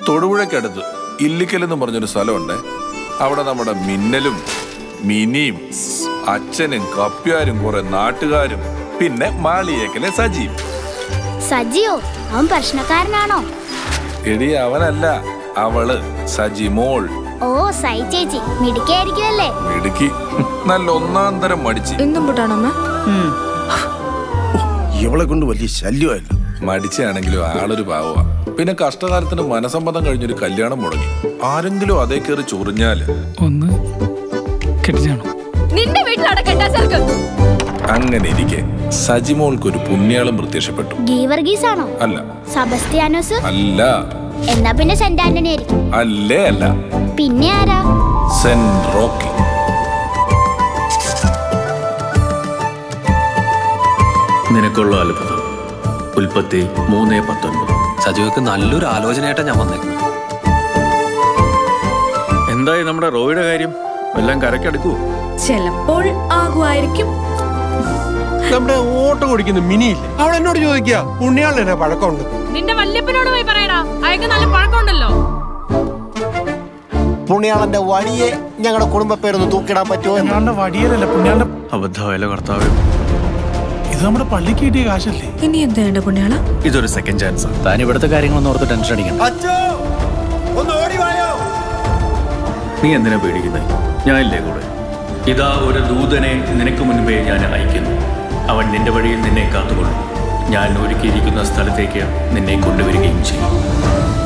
തൊടുപുഴയ്ക്കടുത്ത് ഇല്ലിക്കൽ എന്ന് പറഞ്ഞൊരു സ്ഥലമുണ്ട് അവിടെ നമ്മുടെ മിന്നലും മിനിയും അച്ഛനും കപ്പ്യാരും കുറെ നാട്ടുകാരും പിന്നെ മാളിയേക്കലെ സജീവ് സജിയോ അവൻ പ്രശ്നക്കാരനാണോ എടി അവനല്ല അവള് സജിമോൾ ഓ സൈ ചേച്ചി മിടുക്കിയായിരിക്കുമല്ലേ മിടുക്കി നല്ല ഒന്നാം തരം മടിച്ച് എന്നും പൊട്ടാണമ്മ ഇവളെ കൊണ്ട് വലിയ ശല്യമായില്ല മടിച്ചാണെങ്കിലും ആളൊരു പാവമാ പിന്നെ കഷ്ടകാലത്തിന് മനസമ്മതം കഴിഞ്ഞൊരു കല്യാണം മുടങ്ങി ആരെങ്കിലും അതേ കയറി ചൊറിഞ്ഞാല് ഒന്ന് കെട്ടിച്ചാണോ നിന്റെ വീട്ടിൽ അടക്കണ്ട ചെറുക്ക് അങ്ങനെ ഇരിക്കെ സജിമോൾക്ക് ഒരു പുണ്യാളം പ്രത്യക്ഷപ്പെട്ടു ഗീവർഗീസ് ആണോ അല്ല സബസ്ത്യാനോസ് അല്ല എന്നാ പിന്നെ സെന്റ് ആന്റണി ആയിരിക്കും അല്ലേ അല്ല പിന്നെ ആരാ സെന്റ് റോക്കി നിനക്കുള്ള അത്ഭുതം ഉൽപ്പത്തി മൂന്ന് പത്തൊൻപത് സജീവക്ക് നല്ലൊരു ആലോചനയായിട്ടാ ഞാൻ വന്നേക്കുന്നത് എന്തായി നമ്മുടെ റോയുടെ കാര്യം എല്ലാം കരക്കടക്കുവോ ചിലപ്പോൾ ആകുമായിരിക്കും നമ്മുടെ ഓട്ടം ഓടിക്കുന്ന മിനിയില്ലേ അവൾ എന്നോട് ചോദിക്കുക പുണ്യാളിനെ പഴക്കമുണ്ട് നിന്റെ വല്യപ്പനോട് പോയി പറയടാ അയക്ക് നല്ല പഴക്കമുണ്ടല്ലോ പുണ്യാളന്റെ വഴിയെ ഞങ്ങളുടെ കുടുംബ പേരൊന്ന് തൂക്കിടാൻ പറ്റുമോ എന്ന് പുണ്യാളുടെ വടിയലല്ല പുണ്യാളുടെ അബദ്ധമായാലോ കർത്താവ് ഇത് നമ്മുടെ പള്ളിക്ക് കിട്ടിയ കാശല്ലേ ഇനി എന്താ വേണ്ട പുണ്യാള ഇതൊരു സെക്കൻഡ് ചാൻസ് താൻ ഇവിടുത്തെ കാര്യങ്ങളൊന്നും ഓർത്ത് ടെൻഷൻ അടിക്കണം അച്ഛോ ഒന്ന് ഓടി വായോ നീ എന്തിനാ പേടിക്കുന്നത് ഞാനില്ലേ കൂടെ ഇതാ ഒരു ദൂതനെ നിനക്ക് മുൻപേ ഞാൻ അയക്കുന്നു അവൻ നിന്റെ വഴിയിൽ നിന്നെ കാത്തുകൊള്ളും ഞാൻ ഒരുക്കിയിരിക്കുന്ന സ്ഥലത്തേക്ക് നിന്നെ കൊണ്ടുവരികയും ചെയ്യും